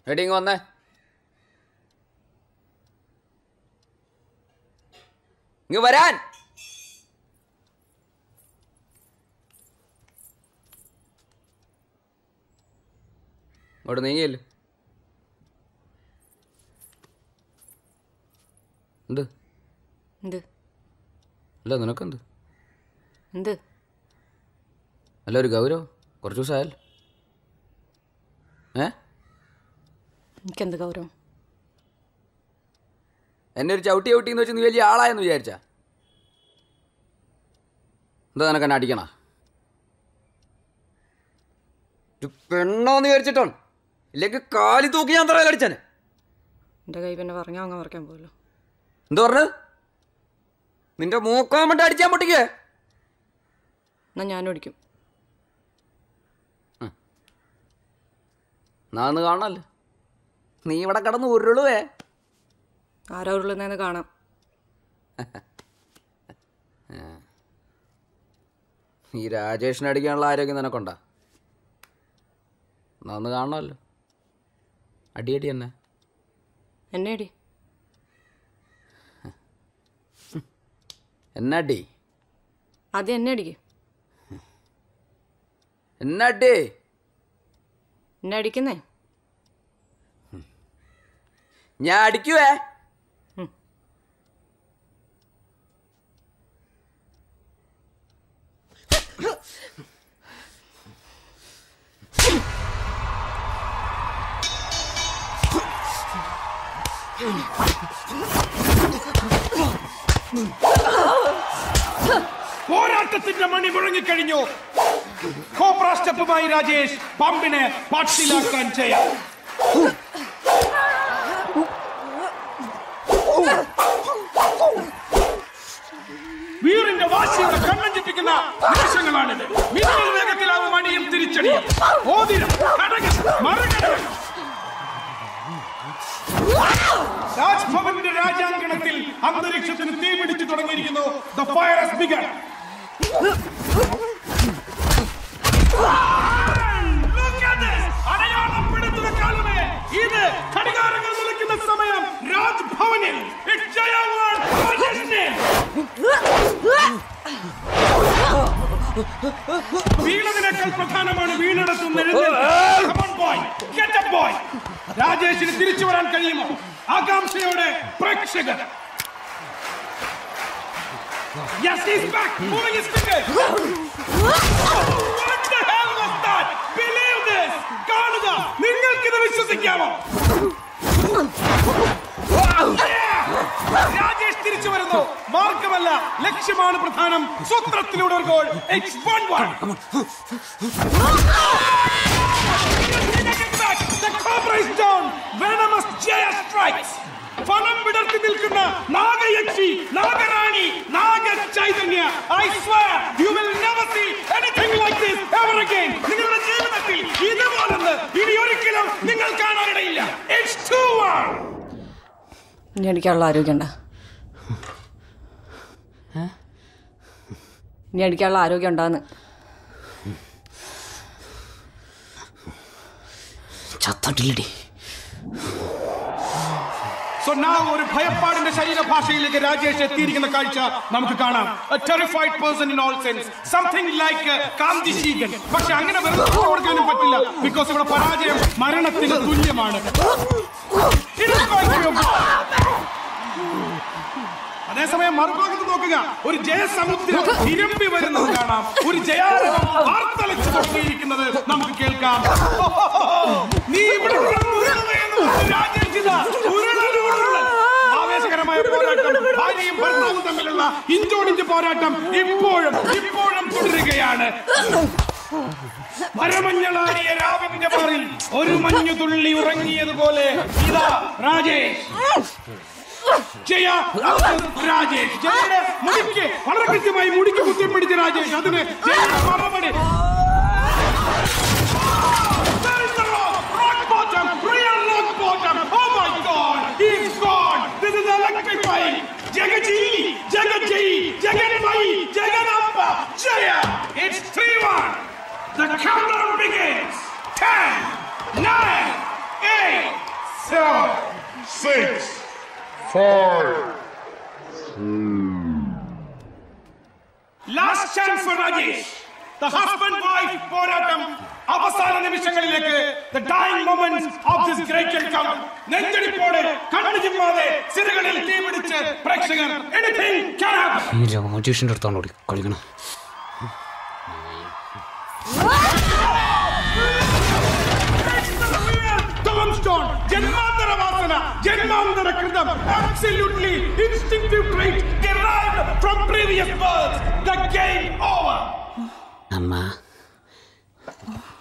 എടി ഇങ്ങ് വന്നേ ഇങ്ങ് വരാൻ ഇങ്ങോട്ട് നീങ്ങിയല്ലേ എന്ത് എന്ത് അല്ല നിനക്കെന്ത് എന്ത് അല്ല ഒരു ഗൗരവം കുറച്ച് ദിവസമായല്ലോ ഏ എനിക്കെന്ത് ഗൗരവം എന്നെ ഒരു ചവിട്ടി ചവിട്ടി എന്ന് വെച്ച് നീ വലിയ ആളായെന്ന് വിചാരിച്ച എന്താ നിനക്ക് എന്നെ അടിക്കണ ഒരു പെണ്ണോന്ന് വിചാരിച്ചിട്ടാണ് ഇല്ലെങ്കിൽ കാലി തൂക്കി ഞാൻ തറയിൽ അടിച്ചാനെ എൻ്റെ കൈ പിന്നെ പറഞ്ഞാൽ അങ്ങ് മറക്കാൻ പോലോ എന്ത് പറഞ്ഞു നിന്റെ മൂക്കാൻ വേണ്ടി അടിച്ചാൻ പൊട്ടിക്കേ എന്നാൽ ഞാനും അടിക്കും നാന്ന് കാണണല്ലേ നീ ഇവിടെ കിടന്ന് ഉരുളുവേ ആരാ ഉരുളുന്നതെന്ന് കാണാം ഈ രാജേഷിനെ അടിക്കാനുള്ള ആരോഗ്യം നിനക്കുണ്ടാ നാന്ന് കാണണമല്ലോ അടിയടി തന്നെ എന്നെ അടി എന്നടി ആദ്യം എന്നെ അടിക്ക് എന്നടി എന്നെ അടിക്കുന്നേ ഞാൻ അടിക്കുവേ പോരാട്ടത്തിന്റെ മണി മുഴങ്ങിക്കഴിഞ്ഞു കോബ്ര സ്റ്റെപ്പുമായി രാജേഷ് പമ്പിനെ പട്ടിലാക്കാൻ ചെയ്യാം വീറിന്റെ വാശിയുടെ കണ്ണം ചിപ്പിക്കുന്ന നിമിഷങ്ങളാണിത് മിന്നൽ വേഗത്തിലാവും മണിയും തിരിച്ചടിയും ഓതിരം കടകൻ മറുകടകൻ രാജ്ഭവന്റെ രാജാങ്കണത്തിൽ അന്തരീക്ഷത്തിന് തീ പിടിച്ചു തുടങ്ങിയിരിക്കുന്നു ദ ഫയർ ഹസ് ബിഗൺ അടയാളപ്പെടുത്തുന്ന കാലമേ ഇത് ഘടികാരങ്ങൾ നിലയ്ക്കുന്ന സമയം രാജ്ഭവനിൽ It's ജയവാൻ രാജേഷിനെ. വീണതിനേക്കാൾ പ്രധാനമാണ് വീണെടുത്തുന്ന എഴുന്നേൽപ്പ്. Come on, boy. Get up, boy. രാജേഷിന് തിരിച്ചു വരാൻ കഴിയുമോ ആകാംക്ഷയോടെ പ്രേക്ഷകർ Yes, he's back, moving his fingers. What the hell was that? Believe this. കാണുക നിങ്ങൾക്കിത് വിശ്വസിക്കാമോ രാജേഷ് തിരിച്ചു വരുന്നു മാർഗമല്ല ലക്ഷ്യമാണ് പ്രധാനം സൂത്രത്തിലൂടെ ഒരു goal it's one one The Cobra is down. Venomous Jaya strikes. ഫലം വിടർത്തി നിൽക്കുന്ന നാഗയക്ഷി നാഗറാണി നാഗ ചൈതന്യ I swear you will never see anything like this ever again നിങ്ങളുടെ ജീവിതത്തിൽ ഇതുപോലൊന്ന് ഇനി ഒരിക്കലും നിങ്ങൾ കാണാനിടയില്ല ഇറ്റ്സ് ടു വൺ ഇനി അടിക്കാനുള്ള ആരോഗ്യം ഉണ്ടോ ഇനി അടിക്കാനുള്ള ആരോഗ്യം ഉണ്ടാന്ന് ചത്തട്ടില്ലടി സോ നാ ഒരു ഭയപ്പാടിന്റെ ശരീരഭാഷയിലേക്ക് രാജേഷ് എത്തിയിരിക്കുന്ന കാഴ്ച നമുക്ക് കാണാം terrified person in all sense something like കാന്തിശീകൻ പക്ഷെ അങ്ങനെ വെറുതെ കൊടുക്കാനും പറ്റില്ല ബിക്കോസ് ഇവിടെ പരാജയം മരണത്തിന് തുല്യമാണ് It is going to be a- അതേസമയം മറുഭാഗത്ത് നോക്കുക ഒരു ജയസമുദ്രം ഇരമ്പി വരുന്നത് കാണാം ഒരു ജയാരവം ആർത്തലച്ച് തുടങ്ങിയിരിക്കുന്നത് നമുക്ക് കേൾക്കാം നീ ഇവിടെ കിടന്ന് ഉരുളുകയെന്ന് പറഞ്ഞ് രാജേഷ് ഇതാ ഉരുളൽ ഉരുളൽ. ആവേശകരമായ പോരാട്ടം ഭാര്യയും ഭർത്താവും തമ്മിലുള്ള ഇഞ്ചോടിഞ്ച് പോരാട്ടം ഇപ്പോഴും ഇപ്പോഴും തുടരുകയാണ് മരമഞ്ഞളാടിയ രാവിന്റെ മാറിൽ ഒരു മഞ്ഞു തുള്ളി ഉറങ്ങിയതുപോലെ ഇതാ രാജേഷ് ജയ രാജേഷ് ജയയുടെ മുടിക്ക് വളരെ കൃത്യമായി മുടിക്ക് കുത്തിപ്പിടിച്ച രാജേഷ് അതിന് ജയയുടെ മറുപടി There is the rock, rock bottom, real rock bottom. Oh my God, he's gone. This is electrifying. Jagaji, Jagaji, Jaganmai, Jaganamba, Jaya. It's 3-1. The countdown begins. 10, 9, 8, six, five, last chance for Rajesh the husband wife പോരാട്ടം അവസാന നിമിഷങ്ങളിലേക്ക് the dying moments of this great outcome നെഞ്ചടിപ്പോടെ കണ്ണു ചിമ്മാതെ സിരകളിൽ തീ പിടിച്ച് പ്രേക്ഷകർ anything can happen ഈ രാജേഷിന്റെ അടുത്താണോ കളിക്കണം Tom Stone, ജന്മാന്തര വാസന ജന്മാന്തര കൃതം absolutely instinctive trait derived from previous births the game over അമ്മ